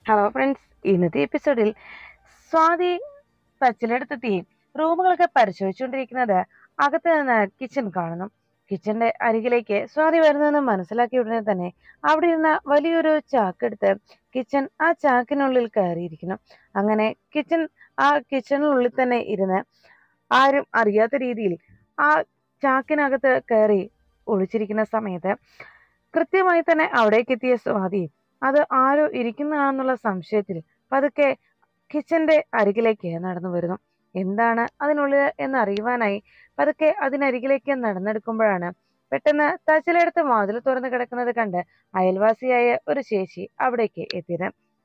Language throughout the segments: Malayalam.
ഹലോ ഫ്രണ്ട്സ് ഇന്നത്തെ എപ്പിസോഡിൽ സ്വാതി പച്ചിലെടുത്തെത്തി റൂമുകളൊക്കെ പരിശോധിച്ചുകൊണ്ടിരിക്കുന്നത് അകത്ത് നിന്ന് കിച്ചൺ കാണുന്നു കിച്ചന്റെ അരികിലേക്ക് സ്വാതി വരുന്നതെന്ന് മനസ്സിലാക്കിയ ഉടനെ തന്നെ അവിടെ ഇരുന്ന വലിയൊരു ചാക്കെടുത്ത് കിച്ചൺ ആ ചാക്കിനുള്ളിൽ കയറിയിരിക്കുന്നു അങ്ങനെ കിച്ചൺ ആ കിച്ചണിനുള്ളിൽ തന്നെ ഇരുന്ന് ആരും അറിയാത്ത രീതിയിൽ ആ ചാക്കിനകത്ത് കയറി ഒളിച്ചിരിക്കുന്ന സമയത്ത് കൃത്യമായി തന്നെ അവിടേക്ക് എത്തിയ സ്വാതി അത് ആരോ ഇരിക്കുന്നതാണെന്നുള്ള സംശയത്തിൽ പതുക്കെ കിച്ചന്റെ അരികിലേക്ക് നടന്നു വരുന്നു എന്താണ് അതിനുള്ളിൽ എന്ന് അറിയുവാനായി പതുക്കെ അതിനരികിലേക്ക് നടന്നെടുക്കുമ്പോഴാണ് പെട്ടെന്ന് തച്ചിലെടുത്ത് വാതിൽ തുറന്നു കിടക്കുന്നത് കണ്ട് അയൽവാസിയായ ഒരു ചേച്ചി അവിടേക്ക് എത്തിയത്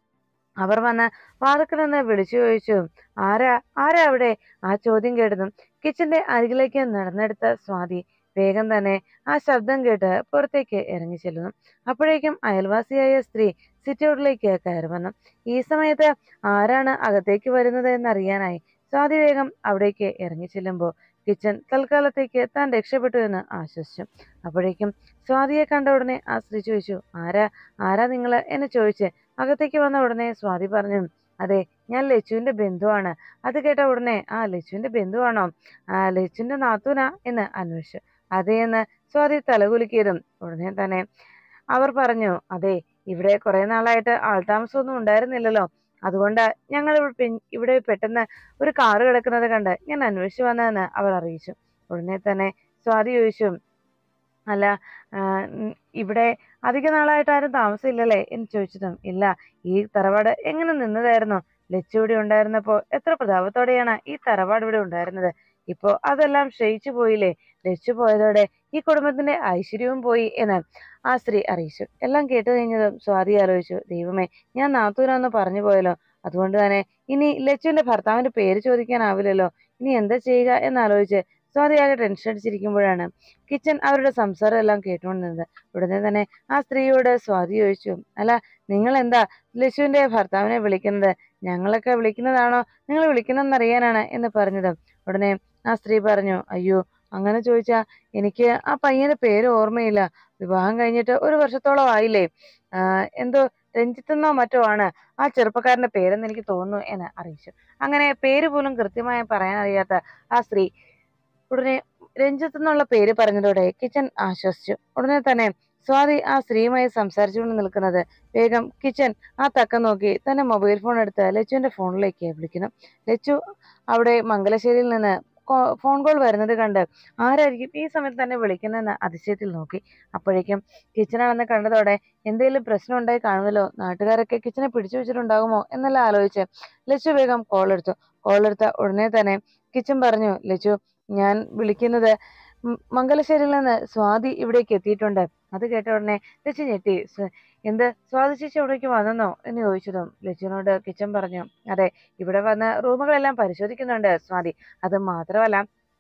അവർ വന്ന് വാതക്ക് നിന്ന് വിളിച്ചു ചോദിച്ചു ആരാ ആരാ അവിടെ ആ ചോദ്യം കേട്ടതും കിച്ചന്റെ അരികിലേക്ക് നടന്നെടുത്ത സ്വാതി വേഗം തന്നെ ആ ശബ്ദം കേട്ട് പുറത്തേക്ക് ഇറങ്ങി ചെല്ലുന്നു അപ്പോഴേക്കും അയൽവാസിയായ സ്ത്രീ സിറ്റൗട്ടിലേക്ക് കയറി വന്നു ഈ സമയത്ത് ആരാണ് അകത്തേക്ക് വരുന്നത് എന്നറിയാനായി സ്വാതി വേഗം അവിടേക്ക് ഇറങ്ങി ചെല്ലുമ്പോൾ കിച്ചൻ തൽക്കാലത്തേക്ക് താൻ രക്ഷപ്പെട്ടു എന്ന് ആശ്വസിച്ചു അപ്പോഴേക്കും സ്വാതിയെ കണ്ട ഉടനെ ആ സ്ത്രീ ചോദിച്ചു ആരാ ആരാ നിങ്ങള് എന്ന് ചോദിച്ച് അകത്തേക്ക് വന്ന ഉടനെ സ്വാതി പറഞ്ഞു അതെ ഞാൻ ലച്ചുവിന്റെ ബന്ധുവാണ് അത് കേട്ട ഉടനെ ആ ലച്ചുവിന്റെ ബന്ധുവാണോ ആ ലച്ചുവിന്റെ നാത്തൂനാ എന്ന് അന്വേഷിച്ചു അതെ എന്ന് സ്വാതി തലകുലുക്കിയതും ഉടനെ തന്നെ അവർ പറഞ്ഞു അതെ ഇവിടെ കുറെ നാളായിട്ട് ആൾതാമസമൊന്നും ഉണ്ടായിരുന്നില്ലല്ലോ അതുകൊണ്ട് ഞങ്ങൾ ഇവിടെ പെ- ഇവിടെ പെട്ടെന്ന് ഒരു കാറ് കിടക്കുന്നത് കണ്ട് ഞാൻ അന്വേഷിച്ചു വന്നതെന്ന് അവർ അറിയിച്ചു ഉടനെ തന്നെ സ്വാതി ചോദിച്ചു അല്ല ആ, ഉം, ഇവിടെ അധിക നാളായിട്ട് ആരും താമസമില്ലല്ലേ എന്ന് ചോദിച്ചതും ഇല്ല ഈ തറവാട് എങ്ങനെ നിന്നതായിരുന്നു ലച്ചു ഇവിടെ ഉണ്ടായിരുന്നപ്പോ എത്ര പ്രതാപത്തോടെയാണ് ഈ തറവാട് ഇവിടെ ഉണ്ടായിരുന്നത് ഇപ്പോ അതെല്ലാം ക്ഷയിച്ചു പോയില്ലേ ലച്ചു പോയതോടെ ഈ കുടുംബത്തിന്റെ ഐശ്വര്യവും പോയി എന്ന് ആ സ്ത്രീ അറിയിച്ചു എല്ലാം കേട്ട് കഴിഞ്ഞതും സ്വാതി ആലോചിച്ചു ദൈവമേ ഞാൻ നാത്തൂരാന്ന് പറഞ്ഞു പോയല്ലോ അതുകൊണ്ട് തന്നെ ഇനി ലച്ചുവിന്റെ ഭർത്താവിന്റെ പേര് ചോദിക്കാനാവില്ലല്ലോ ഇനി എന്താ ചെയ്യുക എന്നാലോചിച്ച് സ്വാതി ആകെ ടെൻഷൻ അടിച്ചിരിക്കുമ്പോഴാണ് കിച്ചൻ അവരുടെ സംസാരം എല്ലാം കേട്ടുകൊണ്ടിരുന്നത് ഉടനെ തന്നെ ആ സ്ത്രീയോട് സ്വാതി ചോദിച്ചു അല്ല നിങ്ങൾ എന്താ ലച്ചുവിന്റെ ഭർത്താവിനെ വിളിക്കുന്നത് ഞങ്ങളൊക്കെ വിളിക്കുന്നതാണോ നിങ്ങൾ വിളിക്കുന്നതെന്ന് അറിയാനാണ് എന്ന് പറഞ്ഞത് ഉടനെ ആ സ്ത്രീ പറഞ്ഞു അയ്യോ അങ്ങനെ ചോദിച്ചാ എനിക്ക് ആ പയ്യന്റെ പേര് ഓർമ്മയില്ല വിവാഹം കഴിഞ്ഞിട്ട് ഒരു വർഷത്തോളം ആയില്ലേ ആ, എന്തോ രഞ്ജിത്തെന്നോ മറ്റോ ആണ് ആ ചെറുപ്പക്കാരന്റെ പേരെന്ന് എനിക്ക് തോന്നുന്നു എന്ന് അറിയിച്ചു അങ്ങനെ പേര് പോലും കൃത്യമായി പറയാൻ അറിയാത്ത ആ സ്ത്രീ ഉടനെ രഞ്ജിത്ത് എന്നുള്ള പേര് പറഞ്ഞതോടെ കിച്ചൻ ആശ്വസിച്ചു ഉടനെ തന്നെ സ്വാതി ആ സ്ത്രീയുമായി സംസാരിച്ചുകൊണ്ട് നിൽക്കുന്നത് വേഗം കിച്ചൻ ആ തക്കം നോക്കി തന്നെ മൊബൈൽ ഫോൺ എടുത്ത് ലച്ചുവിന്റെ ഫോണിലേക്ക് വിളിക്കുന്നു ലച്ചു അവിടെ മംഗലശ്ശേരിയിൽ നിന്ന് കോ- ഫോൺ കോൾ വരുന്നത് കണ്ട് ആരായിരിക്കും ഈ സമയത്ത് തന്നെ വിളിക്കുന്നതെന്ന് അതിശയത്തിൽ നോക്കി അപ്പോഴേക്കും കിച്ചനാണെന്ന് കണ്ടതോടെ എന്തെങ്കിലും പ്രശ്നം ഉണ്ടായി കാണുമല്ലോ നാട്ടുകാരൊക്കെ കിച്ചനെ പിടിച്ചു വെച്ചിട്ടുണ്ടാകുമോ എന്നെല്ലാം ആലോചിച്ച് ലച്ചു വേഗം കോൾ എടുത്തു കോൾ എടുത്ത ഉടനെ തന്നെ കിച്ചൻ പറഞ്ഞു ലച്ചു ഞാൻ വിളിക്കുന്നത് ഉം മംഗലശ്ശേരിയിൽ നിന്ന് സ്വാതി ഇവിടേക്ക് എത്തിയിട്ടുണ്ട് അത് കേട്ട ഉടനെ ലച്ചു ഞെട്ടി "സ്വ- എന്ത് സ്വാതി ചേച്ചി ഇവിടേക്ക് വന്നെന്നോ എന്ന് ചോദിച്ചതും ലച്ചുവിനോട് കിച്ചൻ പറഞ്ഞു അതെ ഇവിടെ വന്ന് റൂമുകളെല്ലാം പരിശോധിക്കുന്നുണ്ട് സ്വാതി അത് മാത്രമല്ല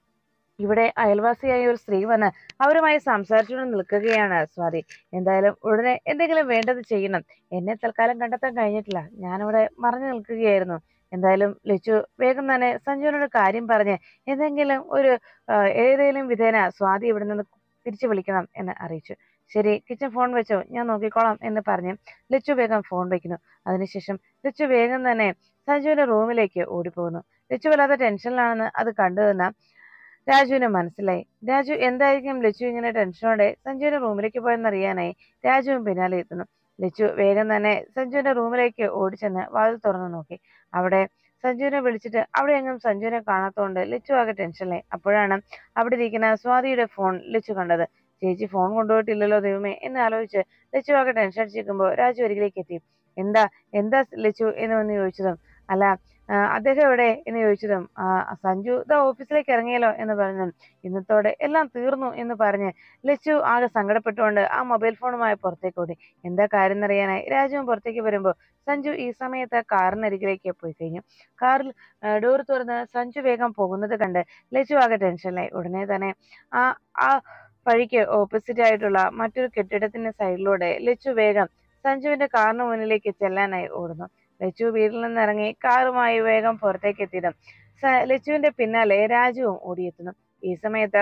ഇവിടെ അയൽവാസിയായ ഒരു സ്ത്രീ വന്ന് അവരുമായി സംസാരിച്ചുകൊണ്ട് നിൽക്കുകയാണ് സ്വാതി എന്തായാലും ഉടനെ എന്തെങ്കിലും വേണ്ടത് ചെയ്യണം എന്നെ തൽക്കാലം കണ്ടെത്താൻ കഴിഞ്ഞിട്ടില്ല ഞാനിവിടെ മറഞ്ഞു നിൽക്കുകയായിരുന്നു എന്തായാലും ലച്ചു വേഗം തന്നെ സഞ്ജുവിനോട് കാര്യം പറഞ്ഞ് എന്തെങ്കിലും ഒരു ആ, ഏതെങ്കിലും വിധേന സ്വാതി ഇവിടെ നിന്ന് തിരിച്ചു വിളിക്കണം എന്ന് അറിയിച്ചു ശരി കിച്ചൺ ഫോൺ വെച്ചോ ഞാൻ നോക്കിക്കോളാം എന്ന് പറഞ്ഞ് ലച്ചു വേഗം ഫോൺ വെക്കുന്നു അതിനുശേഷം ലച്ചു വേഗം തന്നെ സഞ്ജുവിന്റെ റൂമിലേക്ക് ഓടിപ്പോകുന്നു ലച്ചു വല്ലാത്ത ടെൻഷനിലാണെന്ന് അത് കണ്ടു നിന്ന രാജുവിന് മനസ്സിലായി രാജു എന്തായിരിക്കും ലച്ചു ഇങ്ങനെ ടെൻഷനോടെ സഞ്ജുവിന്റെ റൂമിലേക്ക് പോയെന്നറിയാനായി രാജുവും പിന്നാലെ എത്തുന്നു ലച്ചു വേഗം തന്നെ സഞ്ജുവിന്റെ റൂമിലേക്ക് ഓടിച്ചെന്ന് വാതിൽ തുറന്നു നോക്കി അവിടെ സഞ്ജുവിനെ വിളിച്ചിട്ട് അവിടെ എങ്ങും സഞ്ജുവിനെ കാണാത്തതുകൊണ്ട് ലച്ചു ആകെ ടെൻഷനിലായി അപ്പോഴാണ് അവിടെ ഇരിക്കുന്ന സ്വാതിയുടെ ഫോൺ ലച്ചു കണ്ടത് ചേച്ചി ഫോൺ കൊണ്ടുപോയിട്ടില്ലല്ലോ ദൈവമേ എന്ന് ആലോചിച്ച് ലച്ചു ആകെ ടെൻഷൻ അടിച്ചിരിക്കുമ്പോൾ രാജു അരികിലേക്ക് എത്തി എന്താ എന്താ ലച്ചു എന്ന് വന്ന് ചോദിച്ചതും അല്ല ആ, അദ്ദേഹം എവിടെ എന്ന് ചോദിച്ചതും ആ, സഞ്ജു ഇതാ ഓഫീസിലേക്ക് ഇറങ്ങിയല്ലോ എന്ന് പറഞ്ഞു ഇന്നത്തോടെ എല്ലാം തീർന്നു എന്ന് പറഞ്ഞ് ലച്ചു ആകെ സങ്കടപ്പെട്ടുകൊണ്ട് ആ മൊബൈൽ ഫോണുമായി പുറത്തേക്ക് ഓടി എന്താ കാര്യം എന്നറിയാനായി രാജുവും പുറത്തേക്ക് വരുമ്പോൾ സഞ്ജു ഈ സമയത്ത് കാറിനരികിലേക്ക് പോയി കഴിഞ്ഞു കാറിൽ ഡോർ തുറന്ന് സഞ്ജു വേഗം പോകുന്നത് കണ്ട് ലച്ചു ആകെ ടെൻഷനിലായി ഉടനെ തന്നെ ആ ആ വഴിക്ക് ഓപ്പോസിറ്റ് ആയിട്ടുള്ള മറ്റൊരു കെട്ടിടത്തിന്റെ സൈഡിലൂടെ ലച്ചു വേഗം സഞ്ജുവിന്റെ കാറിന് മുന്നിലേക്ക് ചെല്ലാനായി ഓടുന്നു ലച്ചു വീട്ടിൽ നിന്ന് ഇറങ്ങി കാറുമായി വേഗം പുറത്തേക്ക് എത്തിയതും സ- ലച്ചുവിന്റെ പിന്നാലെ രാജുവും ഓടിയെത്തുന്നു ഈ സമയത്ത്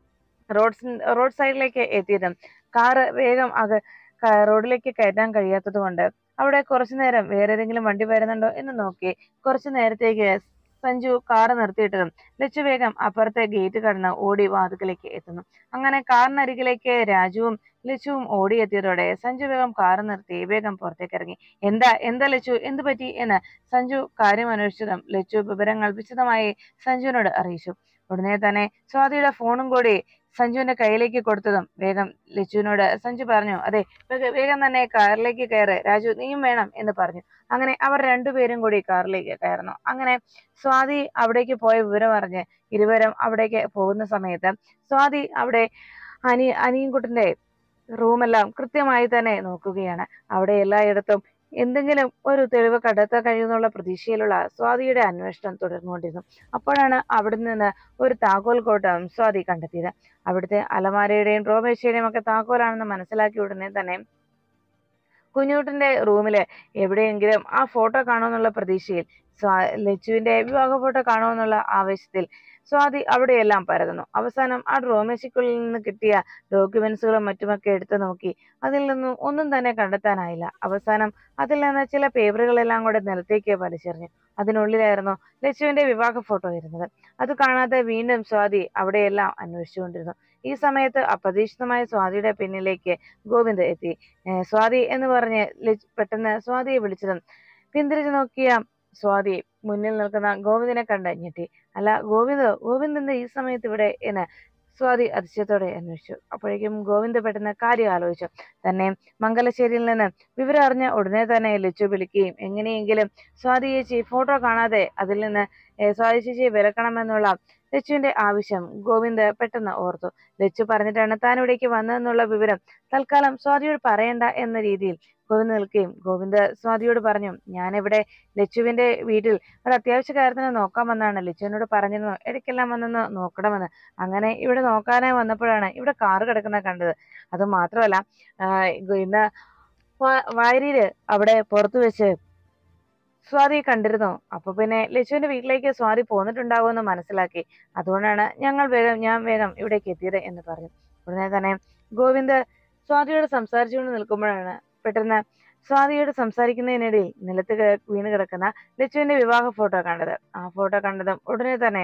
റോഡ് റോഡ് സൈഡിലേക്ക് എത്തിയതും കാറ് വേഗം അക ക- റോഡിലേക്ക് കയറ്റാൻ കഴിയാത്തത് കൊണ്ട് അവിടെ കുറച്ചു നേരം വേറെ ഏതെങ്കിലും വണ്ടി വരുന്നുണ്ടോ എന്ന് നോക്കി കുറച്ചു നേരത്തേക്ക് സഞ്ജു കാറ് നിർത്തിയിട്ടതും ലച്ചു വേഗം അപ്പുറത്തെ ഗേറ്റ് കടന്ന് ഓടി വാതുക്കലേക്ക് എത്തുന്നു അങ്ങനെ കാറിനരികിലേക്ക് രാജുവും ലച്ചുവും ഓടിയെത്തിയതോടെ സഞ്ജു വേഗം കാറ് നിർത്തി വേഗം പുറത്തേക്ക് ഇറങ്ങി എന്താ എന്താ ലച്ചു എന്തു പറ്റി എന്ന് സഞ്ജു കാര്യം അന്വേഷിച്ചതും ലച്ചു വിവരങ്ങൾ വിശദമായി സഞ്ജുവിനോട് അറിയിച്ചു ഉടനെ തന്നെ സ്വാതിയുടെ ഫോണും കൂടി സഞ്ജുവിന്റെ കയ്യിലേക്ക് കൊടുത്തതും വേഗം ലച്ചുവിനോട് സഞ്ജു പറഞ്ഞു അതെ വേഗ- വേഗം തന്നെ കാറിലേക്ക് കയറ് രാജു നീയും വേണം എന്ന് പറഞ്ഞു അങ്ങനെ അവർ രണ്ടുപേരും കൂടി കാറിലേക്ക് കയറുന്നു അങ്ങനെ സ്വാതി അവിടേക്ക് പോയ വിവരം അറിഞ്ഞ് ഇരുവരും അവിടേക്ക് പോകുന്ന സമയത്ത് സ്വാതി അവിടെ അനി അനിയൻകുട്ടന്റെ റൂമെല്ലാം കൃത്യമായി തന്നെ നോക്കുകയാണ് അവിടെ എല്ലായിടത്തും എന്തെങ്കിലും ഒരു തെളിവ് കണ്ടെത്താൻ കഴിയുമെന്നുള്ള പ്രതീക്ഷയിലുള്ള സ്വാതിയുടെ അന്വേഷണം തുടർന്നുകൊണ്ടിരുന്നു അപ്പോഴാണ് അവിടെ നിന്ന് ഒരു താക്കോൽ കോട്ടം സ്വാതി കണ്ടെത്തിയത് അവിടുത്തെ അലമാരയുടെയും ഡ്രോമേശയുടെയും ഒക്കെ താക്കോലാണെന്ന് മനസ്സിലാക്കിയ ഉടനെ തന്നെ കുഞ്ഞൂട്ടന്റെ റൂമില് എവിടെയെങ്കിലും ആ ഫോട്ടോ കാണുമെന്നുള്ള പ്രതീക്ഷയിൽ സ്വാ ലച്ചുവിന്റെ വിവാഹ ഫോട്ടോ കാണുമെന്നുള്ള ആവേശത്തിൽ സ്വാതി അവിടെയെല്ലാം പരതുന്നു അവസാനം ആ ഡ്രോമേശയ്ക്കുള്ളിൽ നിന്ന് കിട്ടിയ ഡോക്യുമെന്റ്സുകളും മറ്റുമൊക്കെ എടുത്തു നോക്കി അതിൽ നിന്നും ഒന്നും തന്നെ കണ്ടെത്താനായില്ല അവസാനം അതിൽ നിന്ന് ചില പേപ്പറുകളെല്ലാം കൂടെ നിലത്തേക്ക് വലിച്ചെറിഞ്ഞു അതിനുള്ളിലായിരുന്നു ലച്ചുവിന്റെ വിവാഹ ഫോട്ടോ ഇരുന്നത് അത് കാണാതെ വീണ്ടും സ്വാതി അവിടെയെല്ലാം അന്വേഷിച്ചുകൊണ്ടിരുന്നു ഈ സമയത്ത് അപ്രതീക്ഷിതമായ സ്വാതിയുടെ പിന്നിലേക്ക് ഗോവിന്ദ് എത്തി ഏർ സ്വാതി എന്ന് പറഞ്ഞ് ലച്ചു പെട്ടെന്ന് സ്വാതിയെ വിളിച്ചതും പിന്തിരിഞ്ഞു നോക്കിയ സ്വാതി മുന്നിൽ നിൽക്കുന്ന ഗോവിന്ദിനെ കണ്ട് ഞെട്ടി അല്ല ഗോവിന്ദ് ഗോവിന്ദ് എന്താ ഈ സമയത്ത് ഇവിടെ എന്ന് സ്വാതി അതിശയത്തോടെ അന്വേഷിച്ചു അപ്പോഴേക്കും ഗോവിന്ദ് പെട്ടെന്ന് കാര്യം ആലോചിച്ചു തന്നെ മംഗലശ്ശേരിയിൽ നിന്ന് വിവരം അറിഞ്ഞ ഉടനെ തന്നെ ലച്ചു വിളിക്കുകയും എങ്ങനെയെങ്കിലും സ്വാതി ചേച്ചി ഫോട്ടോ കാണാതെ അതിൽ നിന്ന് ഏർ സ്വാതി ചേച്ചിയെ വിലക്കണമെന്നുള്ള ലച്ചുവിന്റെ ആവശ്യം ഗോവിന്ദ് പെട്ടെന്ന് ഓർത്തു ലച്ചു പറഞ്ഞിട്ടാണ് താൻ ഇവിടേക്ക് വന്നതെന്നുള്ള വിവരം തൽക്കാലം സ്വാതിയോട് പറയണ്ട എന്ന രീതിയിൽ ഗോവിന്ദ് നിൽക്കുകയും ഗോവിന്ദ് സ്വാതിയോട് പറഞ്ഞു ഞാനിവിടെ ലച്ചുവിന്റെ വീട്ടിൽ ഒരു അത്യാവശ്യ കാര്യത്തിന് നോക്കാൻ വന്നതാണ് ലച്ചുവിനോട് പറഞ്ഞിരുന്നു ഇടയ്ക്കെല്ലാം വന്നൊന്ന് നോക്കണമെന്ന് അങ്ങനെ ഇവിടെ നോക്കാനായി വന്നപ്പോഴാണ് ഇവിടെ കാറ് കിടക്കുന്ന കണ്ടത് അത് മാത്രമല്ല ആഹ് ഇന്ന് വാ- വായരിയില് അവിടെ പുറത്തു വെച്ച് സ്വാതി കണ്ടിരുന്നു അപ്പൊ പിന്നെ ലച്ചുവിന്റെ വീട്ടിലേക്ക് സ്വാതി പോന്നിട്ടുണ്ടാവുമെന്ന് മനസ്സിലാക്കി അതുകൊണ്ടാണ് ഞങ്ങൾ വേഗം ഞാൻ വേഗം ഇവിടേക്ക് എത്തിയത് എന്ന് പറഞ്ഞു ഉടനെ തന്നെ ഗോവിന്ദ് സ്വാതിയോട് സംസാരിച്ചുകൊണ്ട് നിൽക്കുമ്പോഴാണ് പെട്ടെന്ന് സ്വാതിയോട് സംസാരിക്കുന്നതിനിടയിൽ നിലത്ത് കി- വീണ് കിടക്കുന്ന ലച്ചുവിന്റെ വിവാഹ ഫോട്ടോ കണ്ടത് ആ ഫോട്ടോ കണ്ടതും ഉടനെ തന്നെ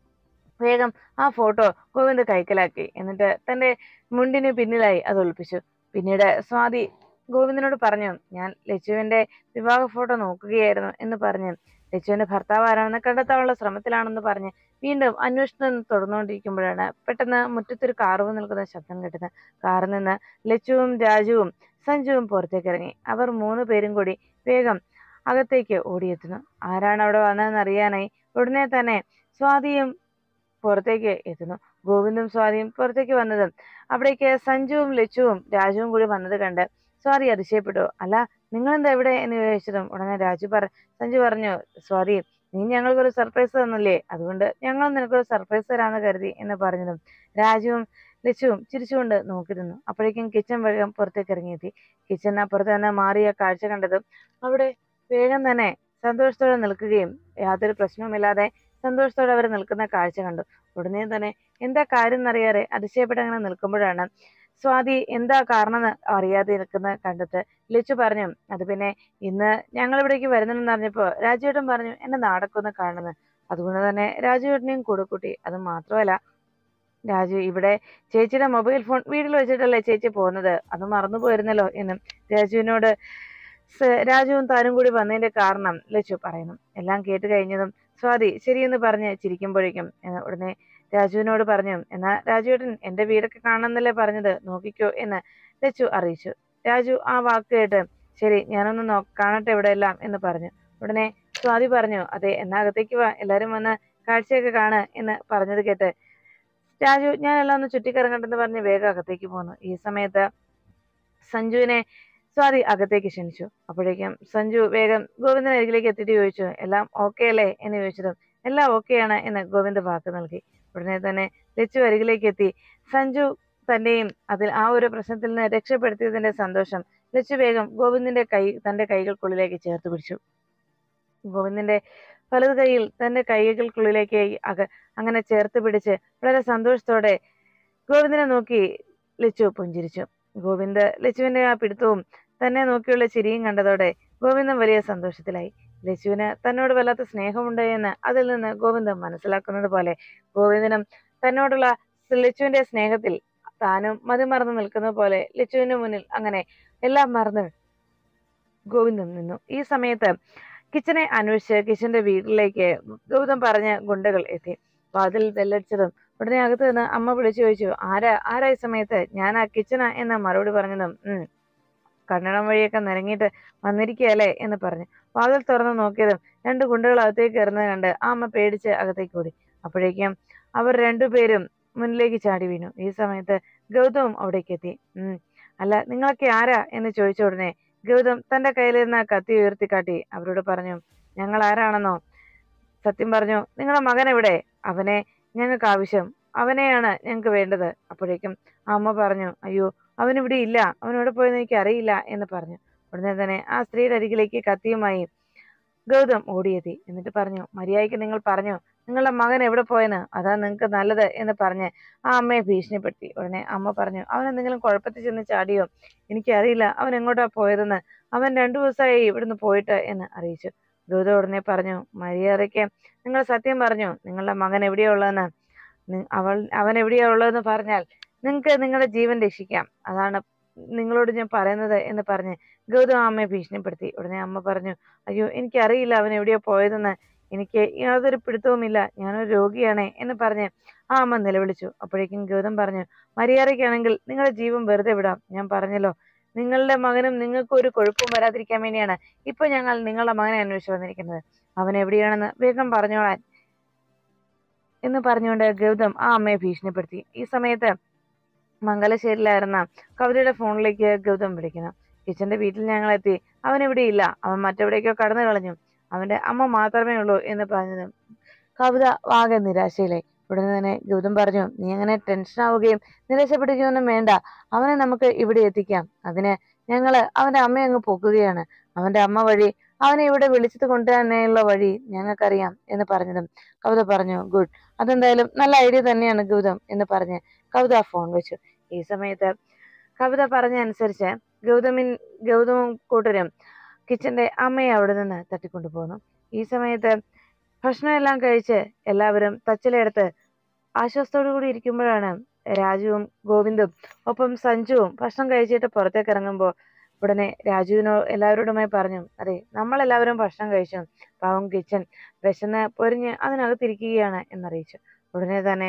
വേഗം ആ ഫോട്ടോ ഗോവിന്ദ് കൈക്കലാക്കി എന്നിട്ട് തന്റെ മുണ്ടിന് പിന്നിലായി അത് ഒളിപ്പിച്ചു പിന്നീട് സ്വാതി ഗോവിന്ദനോട് പറഞ്ഞു ഞാൻ ലച്ചുവിന്റെ വിവാഹ ഫോട്ടോ നോക്കുകയായിരുന്നു എന്ന് പറഞ്ഞ് ലച്ചുവിന്റെ ഭർത്താവ് ആരാണെന്ന് കണ്ടെത്താനുള്ള ശ്രമത്തിലാണെന്ന് പറഞ്ഞ് വീണ്ടും അന്വേഷണം തുടർന്നുകൊണ്ടിരിക്കുമ്പോഴാണ് പെട്ടെന്ന് മുറ്റത്തൊരു കാറ് നിൽക്കുന്ന ശബ്ദം കേട്ടത് കാറിൽ നിന്ന് ലച്ചുവും രാജുവും സഞ്ജുവും പുറത്തേക്ക് ഇറങ്ങി അവർ മൂന്ന് പേരും കൂടി വേഗം അകത്തേക്ക് ഓടിയെത്തുന്നു ആരാണ് അവിടെ വന്നതെന്ന് അറിയാനായി ഉടനെ തന്നെ സ്വാതിയും പുറത്തേക്ക് എത്തുന്നു ഗോവിന്ദും സ്വാതിയും പുറത്തേക്ക് വന്നതും അവിടേക്ക് സഞ്ജുവും ലച്ചുവും രാജുവും കൂടി വന്നത് കണ്ട് സ്വാതി അതിശയപ്പെട്ടു അല്ല നിങ്ങൾ എന്താ എവിടെ എന്ന് ചോദിച്ചതും ഉടനെ രാജു പറ സഞ്ജു പറഞ്ഞു സ്വാതി നീ ഞങ്ങൾക്കൊരു സർപ്രൈസ് തന്നില്ലേ അതുകൊണ്ട് ഞങ്ങൾ നിനക്കൊരു സർപ്രൈസ് തരാമെന്ന് കരുതി എന്ന് പറഞ്ഞതും രാജുവും ലച്ചുവും ചിരിച്ചുകൊണ്ട് നോക്കി നിന്നു അപ്പോഴേക്കും കിച്ചൺ വേഗം പുറത്തേക്ക് ഇറങ്ങിയെത്തി കിച്ചൺ അപ്പുറത്ത് തന്നെ മാറിയ കാഴ്ച കണ്ടതും അവിടെ വേഗം തന്നെ സന്തോഷത്തോടെ നിൽക്കുകയും യാതൊരു പ്രശ്നവുമില്ലാതെ സന്തോഷത്തോടെ അവർ നിൽക്കുന്ന കാഴ്ച കണ്ടു ഉടനെ തന്നെ എന്താ കാര്യം എന്നറിയാതെ അതിശയപ്പെട്ട് അങ്ങനെ നിൽക്കുമ്പോഴാണ് സ്വാതി എന്താ കാരണം എന്ന് അറിയാതെ നിൽക്കുന്ന കണ്ടിട്ട് ലച്ചു പറഞ്ഞു അത് പിന്നെ ഇന്ന് ഞങ്ങൾ ഇവിടേക്ക് വരുന്നുണ്ടെന്ന് അറിഞ്ഞപ്പോ രാജുവേട്ടൻ പറഞ്ഞു എന്നെ നാടൊക്കെ കാണുന്നു അതുകൊണ്ട് തന്നെ രാജുവേട്ടനെയും കൂടെ കൂട്ടി അത് മാത്രമല്ല രാജു ഇവിടെ ചേച്ചിയുടെ മൊബൈൽ ഫോൺ വീട്ടിൽ വെച്ചിട്ടല്ലേ ചേച്ചി പോകുന്നത് അത് മറന്നു പോയിരുന്നല്ലോ എന്നും രാജുവിനോട് സ- രാജുവും താനും കൂടി വന്നതിന്റെ കാരണം ലച്ചു പറയുന്നു എല്ലാം കേട്ട് കഴിഞ്ഞതും സ്വാതി ശരിയെന്ന് പറഞ്ഞ് ചിരിക്കുമ്പോഴേക്കും ഏഹ് ഉടനെ രാജുവിനോട് പറഞ്ഞു എന്നാ രാജുവേട്ടൻ എന്റെ വീടൊക്കെ കാണണമെന്നല്ലേ പറഞ്ഞത് നോക്കിക്കോ എന്ന് ലച്ചു അറിയിച്ചു രാജു ആ വാക്ക് കേട്ട് ശരി ഞാനൊന്ന് നോ കാണട്ടെ ഇവിടെ എല്ലാം എന്ന് പറഞ്ഞു ഉടനെ സ്വാതി പറഞ്ഞു അതെ എന്നാ അകത്തേക്ക് വാ എല്ലാരും വന്ന് കാഴ്ചയൊക്കെ കാണ് എന്ന് പറഞ്ഞത് കേട്ട് രാജു ഞാൻ എല്ലാം ഒന്ന് ചുറ്റിക്കറങ്ങട്ടെന്ന് പറഞ്ഞ് വേഗം അകത്തേക്ക് പോന്നു ഈ സമയത്ത് സഞ്ജുവിനെ സ്വാതി അകത്തേക്ക് ക്ഷണിച്ചു അപ്പോഴേക്കും സഞ്ജു വേഗം ഗോവിന്ദൻ അരികിലേക്ക് എത്തിയിട്ട് ചോദിച്ചു എല്ലാം ഓക്കെ അല്ലേ എന്ന് ചോദിച്ചതും എല്ലാം ഓക്കെയാണ് എന്ന് ഗോവിന്ദ് വാക്ക് നൽകി ഉടനെ തന്നെ ലച്ചു അരികിലേക്ക് എത്തി സഞ്ജു തന്നെയും അതിൽ ആ ഒരു പ്രശ്നത്തിൽ നിന്ന് രക്ഷപ്പെടുത്തിയതിന്റെ സന്തോഷം ലച്ചു വേഗം ഗോവിന്ദിന്റെ കൈ തന്റെ കൈകൾക്കുള്ളിലേക്ക് ചേർത്ത് പിടിച്ചു ഗോവിന്ദിന്റെ വലത് കൈയിൽ തന്റെ കൈകൾക്കുള്ളിലേക്ക് അക അങ്ങനെ ചേർത്ത് പിടിച്ച് വളരെ സന്തോഷത്തോടെ ഗോവിന്ദനെ നോക്കി ലച്ചു പുഞ്ചിരിച്ചു ഗോവിന്ദ് ലച്ചുവിന്റെ ആ പിടുത്തവും തന്നെ നോക്കിയുള്ള ചിരിയും കണ്ടതോടെ ഗോവിന്ദൻ വലിയ സന്തോഷത്തിലായി ലച്ചുവിന് തന്നോട് വല്ലാത്ത സ്നേഹമുണ്ട് എന്ന് അതിൽ നിന്ന് ഗോവിന്ദൻ മനസ്സിലാക്കുന്നത് പോലെ ഗോവിന്ദനും തന്നോടുള്ള ലച്ചുവിന്റെ സ്നേഹത്തിൽ താനും മതിമറന്ന് നിൽക്കുന്നത് പോലെ ലച്ചുവിന്റെ മുന്നിൽ അങ്ങനെ എല്ലാം മറന്ന് ഗോവിന്ദൻ നിന്നു ഈ സമയത്ത് കിച്ചനെ അന്വേഷിച്ച് കിച്ചന്റെ വീട്ടിലേക്ക് ഗൗതം പറഞ്ഞ ഗുണ്ടകൾ എത്തി വാതിൽ ബെല്ലടിച്ചതും ഉടനെ അകത്ത് നിന്ന് അമ്മ വിളിച്ചു ചോദിച്ചു ആരാ ആരാ ഈ സമയത്ത് ഞാൻ ആ കിച്ചനാ എന്ന മറുപടി പറഞ്ഞതും ഉം കണ്ണടം വഴിയൊക്കെ നിരങ്ങിയിട്ട് വന്നിരിക്കുകയല്ലേ എന്ന് പറഞ്ഞു വാതിൽ തുറന്ന് നോക്കിയതും രണ്ട് ഗുണ്ടകൾ അകത്തേക്ക് കയറുന്നത് കണ്ട് ആ അമ്മ പേടിച്ച് അകത്തേക്ക് ഓടി അപ്പോഴേക്കും അവർ രണ്ടുപേരും മുന്നിലേക്ക് ചാടി വീണു ഈ സമയത്ത് ഗൗതവും അവിടേക്ക് എത്തി ഉം അല്ല നിങ്ങളൊക്കെ ആരാ എന്ന് ചോദിച്ച ഉടനെ ഗൗതം തന്റെ കയ്യിലിരുന്ന കത്തി ഉയർത്തിക്കാട്ടി അവരോട് പറഞ്ഞു ഞങ്ങൾ ആരാണെന്നോ സത്യം പറഞ്ഞു നിങ്ങളുടെ മകൻ എവിടെ അവനെ ഞങ്ങൾക്ക് ആവശ്യം അവനെയാണ് ഞങ്ങൾക്ക് വേണ്ടത് അപ്പോഴേക്കും ആ അമ്മ പറഞ്ഞു അയ്യോ അവനിവിടെ ഇല്ല അവനോട് പോയെന്ന് എനിക്ക് അറിയില്ല എന്ന് പറഞ്ഞു ഉടനെ തന്നെ ആ സ്ത്രീയുടെ അരികിലേക്ക് കത്തിയുമായി ഗൗതം ഓടിയെത്തി എന്നിട്ട് പറഞ്ഞു മര്യാദയ്ക്ക് നിങ്ങൾ പറഞ്ഞു നിങ്ങളുടെ മകൻ എവിടെ പോയെന്ന് അതാ നിങ്ങൾക്ക് നല്ലത് എന്ന് പറഞ്ഞ് ആ അമ്മയെ ഭീഷണിപ്പെടുത്തി ഉടനെ അമ്മ പറഞ്ഞു അവൻ എന്തെങ്കിലും കുഴപ്പത്തിൽ ചെന്ന് ചാടിയോ എനിക്കറിയില്ല അവൻ എങ്ങോട്ടാ പോയതെന്ന് അവൻ രണ്ടു ദിവസമായി ഇവിടുന്ന് പോയിട്ട് എന്ന് അറിയിച്ചു ഗൗതം ഉടനെ പറഞ്ഞു മര്യാദയ്ക്ക് നിങ്ങൾ സത്യം പറഞ്ഞു നിങ്ങളുടെ മകൻ എവിടെയാ ഉള്ളതെന്ന് നി- അവൾ അവൻ എവിടെയാ ഉള്ളതെന്ന് പറഞ്ഞാൽ നിങ്ങൾക്ക് നിങ്ങളുടെ ജീവൻ രക്ഷിക്കാം അതാണ് നിങ്ങളോട് ഞാൻ പറയുന്നത് എന്ന് പറഞ്ഞ് ഗൗതം ആ അമ്മയെ ഭീഷണിപ്പെടുത്തി ഉടനെ അമ്മ പറഞ്ഞു അയ്യോ എനിക്കറിയില്ല അവൻ എവിടെയോ പോയതെന്ന് എനിക്ക് യാതൊരു പിടുത്തവുമില്ല ഞാനൊരു രോഗിയാണേ എന്ന് പറഞ്ഞ് ആ അമ്മ നിലവിളിച്ചു അപ്പോഴേക്കും ഗൗതം പറഞ്ഞു മര്യാദയ്ക്കാണെങ്കിൽ നിങ്ങളുടെ ജീവൻ വെറുതെ വിടാം ഞാൻ പറഞ്ഞല്ലോ നിങ്ങളുടെ മകനും നിങ്ങൾക്ക് ഒരു കുഴപ്പവും വരാതിരിക്കാൻ വേണ്ടിയാണ് ഇപ്പൊ ഞങ്ങൾ നിങ്ങളുടെ മകനെ അന്വേഷിച്ച് വന്നിരിക്കുന്നത് അവൻ എവിടെയാണെന്ന് വേഗം പറഞ്ഞോളാൻ എന്ന് പറഞ്ഞുകൊണ്ട് ഗൗതം ആ അമ്മയെ ഭീഷണിപ്പെടുത്തി ഈ സമയത്ത് മംഗലശ്ശേരിയിലായിരുന്ന കവിതയുടെ ഫോണിലേക്ക് ഗൗതം വിളിക്കണം കിച്ചന്റെ വീട്ടിൽ ഞങ്ങൾ എത്തി അവൻ ഇവിടെ ഇല്ല അവൻ മറ്റെവിടേക്കോ കടന്നു കളഞ്ഞു അവന്റെ അമ്മ മാത്രമേ ഉള്ളൂ എന്ന് പറഞ്ഞതും കവിത ആകെ നിരാശയിലായി ഉടനെ തന്നെ ഗൗതം പറഞ്ഞു നീ അങ്ങനെ ടെൻഷൻ ആവുകയും നിരാശപ്പെടുകയൊന്നും വേണ്ട അവനെ നമുക്ക് ഇവിടെ എത്തിക്കാം അതിന് ഞങ്ങള് അവന്റെ അമ്മയെ അങ്ങ് പൊക്കുകയാണ് അവന്റെ അമ്മ വഴി അവനെ ഇവിടെ വിളിച്ചത് കൊണ്ടുവരാനുള്ള വഴി ഞങ്ങൾക്കറിയാം എന്ന് പറഞ്ഞതും കവിത പറഞ്ഞു ഗുഡ് അതെന്തായാലും നല്ല ഐഡിയ തന്നെയാണ് ഗൗതം എന്ന് പറഞ്ഞ് കവിത ഫോൺ വെച്ചു ഈ സമയത്ത് കവിത പറഞ്ഞ അനുസരിച്ച് ഗൗതമിൻ ഗൗതമും കൂട്ടരും കിച്ചന്റെ അമ്മയെ അവിടെ നിന്ന് തട്ടിക്കൊണ്ടുപോകുന്നു ഈ സമയത്ത് ഭക്ഷണമെല്ലാം കഴിച്ച് എല്ലാവരും തച്ചിലെടുത്ത് ആശ്വാസത്തോടു കൂടി ഇരിക്കുമ്പോഴാണ് രാജുവും ഗോവിന്ദും ഒപ്പം സഞ്ജുവും ഭക്ഷണം കഴിച്ചിട്ട് പുറത്തേക്ക് ഇറങ്ങുമ്പോൾ ഉടനെ രാജുവിനോ എല്ലാവരോടുമായി പറഞ്ഞു അതെ നമ്മളെല്ലാവരും ഭക്ഷണം കഴിച്ചു പാവം കിച്ചൻ വിശന്ന് പൊരിഞ്ഞ് അതിനകത്തിരിക്കുകയാണ് എന്നറിയിച്ചു ഉടനെ തന്നെ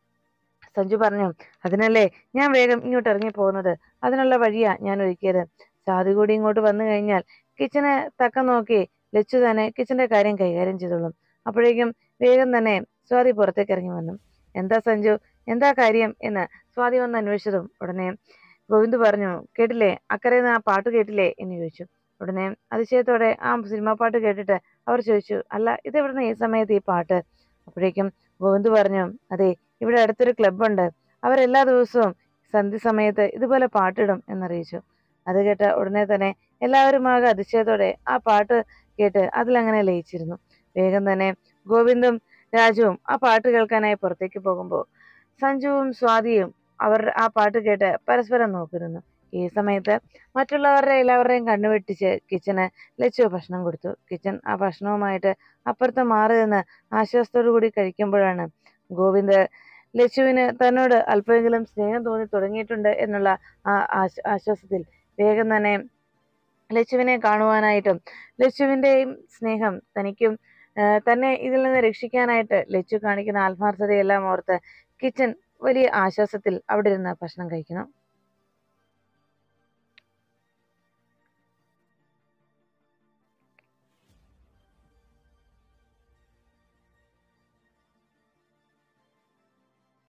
സഞ്ജു പറഞ്ഞു അതിനല്ലേ ഞാൻ വേഗം ഇങ്ങോട്ട് ഇറങ്ങി പോകുന്നത് അതിനുള്ള വഴിയാ ഞാൻ ഒരുക്കിയത് സാധു കൂടി ഇങ്ങോട്ട് വന്നു കഴിഞ്ഞാൽ കിച്ചനെ തക്കം നോക്കി ലച്ചു തന്നെ കിച്ചന്റെ കാര്യം കൈകാര്യം ചെയ്തോളും അപ്പോഴേക്കും വേഗം തന്നെ സ്വാതി പുറത്തേക്ക് ഇറങ്ങി വന്നു എന്താ സഞ്ജു എന്താ കാര്യം എന്ന് സ്വാതി വന്ന് അന്വേഷിച്ചതും ഉടനെ ഗോവിന്ദ് പറഞ്ഞു കേട്ടില്ലേ അക്കരെ നിന്ന് ആ പാട്ട് കേട്ടില്ലേ എന്ന് ചോദിച്ചു ഉടനെ അതിശയത്തോടെ ആ സിനിമാ പാട്ട് കേട്ടിട്ട് അവർ ചോദിച്ചു അല്ല ഇതെവിടുന്ന് ഈ സമയത്ത് ഈ പാട്ട് അപ്പോഴേക്കും ഗോവിന്ദ് പറഞ്ഞു അതെ ഇവിടെ അടുത്തൊരു ക്ലബ്ബുണ്ട് അവരെല്ലാ ദിവസവും സന്ധ്യ സമയത്ത് ഇതുപോലെ പാട്ടിടും എന്നറിയിച്ചു അത് കേട്ട ഉടനെ തന്നെ എല്ലാവരും ആകെ അതിശയത്തോടെ ആ പാട്ട് കേട്ട് അതിലങ്ങനെ ലയിച്ചിരുന്നു വേഗം തന്നെ ഗോവിന്ദും രാജുവും ആ പാട്ട് കേൾക്കാനായി പുറത്തേക്ക് പോകുമ്പോൾ സഞ്ജുവും സ്വാതിയും അവർ ആ പാട്ട് കേട്ട് പരസ്പരം നോക്കിയിരുന്നു ഈ സമയത്ത് മറ്റുള്ളവരുടെ എല്ലാവരുടെയും കണ്ണുവെട്ടിച്ച് കിച്ചന് ലച്ചു ഭക്ഷണം കൊടുത്തു കിച്ചൻ ആ ഭക്ഷണവുമായിട്ട് അപ്പുറത്ത് മാറി നിന്ന് ആശ്വാസത്തോടു കൂടി കഴിക്കുമ്പോഴാണ് ഗോവിന്ദ് ലച്ചുവിന് തന്നോട് അല്പമെങ്കിലും സ്നേഹം തോന്നി തുടങ്ങിയിട്ടുണ്ട് എന്നുള്ള ആ ആശ് ആശ്വാസത്തിൽ വേഗം തന്നെ ലച്ചുവിനെ കാണുവാനായിട്ടും ലച്ചുവിന്റെയും സ്നേഹം തനിക്കും ആ, തന്നെ ഇതിൽ നിന്ന് രക്ഷിക്കാനായിട്ട് ലച്ചു കാണിക്കുന്ന ആത്മാർത്ഥതയെല്ലാം ഓർത്ത് കിച്ചൻ വലിയ ആശ്വാസത്തിൽ അവിടെ ഇരുന്ന് ഭക്ഷണം കഴിക്കുന്നു